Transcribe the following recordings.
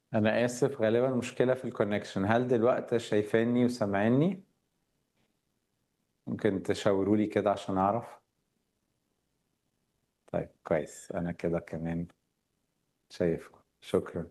أنا آسف غالبًا مشكلة في الconnection هل دلوقتي شايفاني وسامعينّي؟ ممكن تشاوروا لي كده عشان أعرف؟ طيب كويس، أنا كده كمان شايفكم، شكرًا.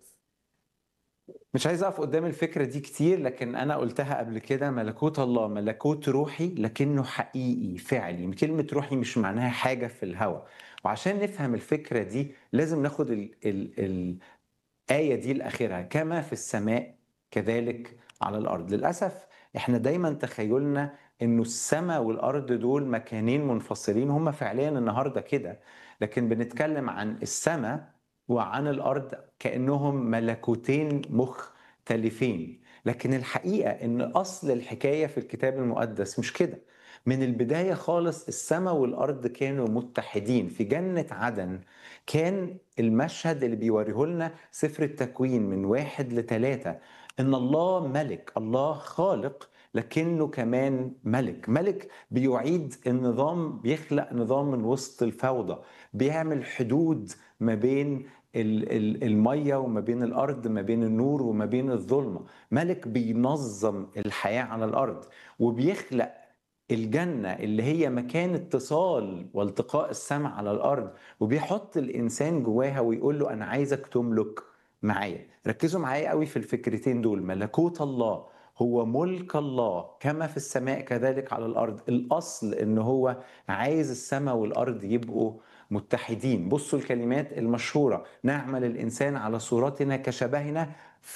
مش عايز أقف قدّام الفكرة دي كتير، لكن أنا قُلتها قبل كده ملكوت الله ملكوت روحي لكنه حقيقي فعلي، كلمة روحي مش معناها حاجة في الهوا، وعشان نفهم الفكرة دي لازم ناخد ال ال الآية دي لآخرها، كما في السماء كذلك على الأرض. للأسف إحنا دايمًا تخيلنا إنه السما والأرض دول مكانين منفصلين، هم فعليًا النهارده كده، لكن بنتكلم عن السما وعن الأرض كأنهم ملكوتين مختلفين، لكن الحقيقة إن أصل الحكاية في الكتاب المقدس مش كده، من البداية خالص السما والأرض كانوا متحدين، في جنة عدن كان المشهد اللي بيوريه لنا سفر التكوين من 1 ل3 إن الله ملك، الله خالق لكنه كمان ملك، ملك بيعيد النظام بيخلق نظام من وسط الفوضى، بيعمل حدود ما بين ال ال المَيّة وما بين الأرض، ما بين النور وما بين الظلمة، ملك بينظم الحياة على الأرض، وبيخلق الجنة اللي هي مكان اتصال والتقاء السما على الأرض، وبيحط الإنسان جواها ويقول له أنا عايزك تملك معايا. ركزوا معايا أوي في الفكرتين دول، ملكوت الله هو ملك الله كما في السماء كذلك على الأرض، الأصل إن هو عايز السما والأرض يبقوا متحدين، بصوا الكلمات المشهورة نعمل الإنسان على صورتنا كشبهنا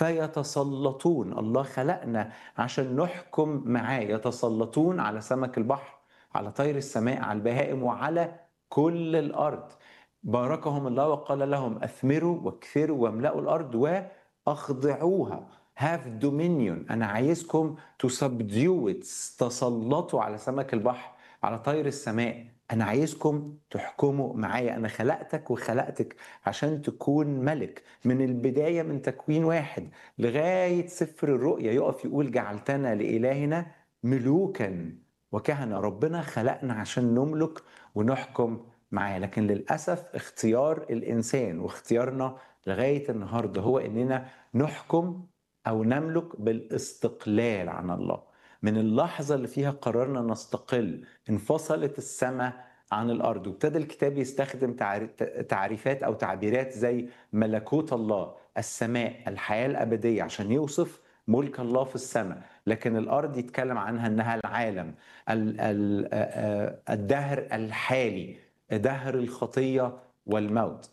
فيتسلطون، الله خلقنا عشان نحكم معاه، يتسلطون على سمك البحر، على طير السماء، على البهائم وعلى كل الأرض. باركهم الله وقال لهم أثمروا واكثروا واملأوا الأرض وأخضعوها. have dominion أنا عايزكم to subdue it تسلطوا على سمك البحر، على طير السماء، أنا عايزكم تحكموا معايا، أنا خلقتك وخلقتك عشان تكون ملك، من البداية من تكوين واحد لغاية سفر الرؤيا يقف يقول جعلتنا لإلهنا ملوكًا وكهنة، ربنا خلقنا عشان نملك ونحكم معاه، لكن للأسف اختيار الإنسان واختيارنا لغاية النهارده هو إننا نحكم أو نملك بالاستقلال عن الله. من اللحظة اللي فيها قررنا نستقل انفصلت السما عن الأرض، وابتدى الكتاب يستخدم تعري تعريفات أو تعبيرات زي ملكوت الله، السماء، الحياة الأبدية عشان يوصف ملك الله في السما، لكن الأرض يتكلم عنها إنها العالم، ال ال الدهر الحالي، دهر الخطية والموت.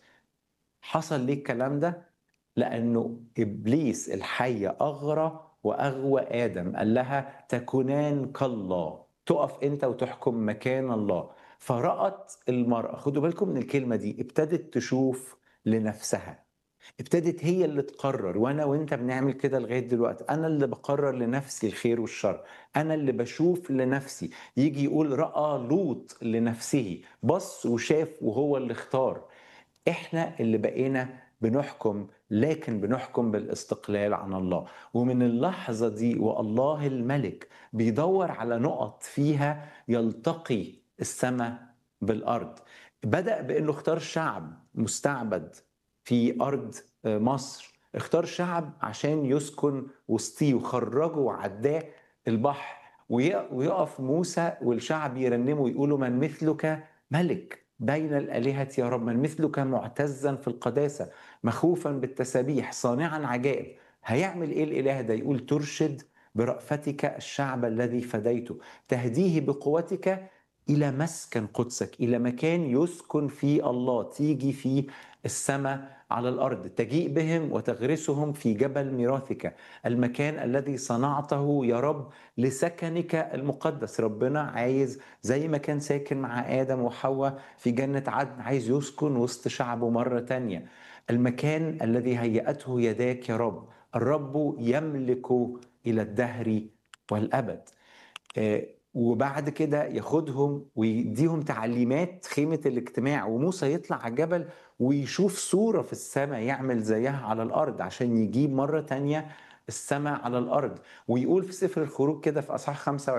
حصل ليه الكلام ده؟ لأنه إبليس الحية أغرى وأغوى آدم، قال لها تكونان كالله، تقف أنت وتحكم مكان الله، فرأت المرأة، خدوا بالكم من الكلمة دي، ابتدت تشوف لنفسها، ابتدت هي اللي تقرر، وأنا وأنت بنعمل كده لغاية دلوقتي، أنا اللي باقرر لنفسي الخير والشر، أنا اللي باشوف لنفسي، يجي يقول رأى لوط لنفسه، بص وشاف وهو اللي اختار. إحنا اللي بقينا بنحكم لكن بنحكم بالاستقلال عن الله ومن اللحظة دي والله الملك بيدور على نقط فيها يلتقي السماء بالأرض بدأ بأنه اختار شعب مستعبد في أرض مصر اختار شعب عشان يسكن وسطيه وخرجه وعداه البحر ويقف موسى والشعب يرنموا ويقولوا من مثلك ملك بين الآلهة يا رب من مثلك معتزا في القداسة مخوفا بالتسابيح صانعا عجائب هيعمل ايه الاله ده يقول ترشد برأفتك الشعب الذي فديته تهديه بقوتك الى مسكن قدسك الى مكان يسكن فيه الله تيجي فيه السماء على الارض تجيء بهم وتغرسهم في جبل ميراثك المكان الذي صنعته يا رب لسكنك المقدس ربنا عايز زي ما كان ساكن مع ادم وحواء في جنه عدن عايز يسكن وسط شعبه مره تانيه المكان الذي هيأته يداك يا رب الرب يملك إلى الدهر والأبد وبعد كده ياخدهم ويديهم تعليمات خيمة الاجتماع وموسى يطلع على الجبل ويشوف صورة في السماء يعمل زيها على الأرض عشان يجيب مرة تانية السماء على الأرض ويقول في سفر الخروج كده في أصحاح 25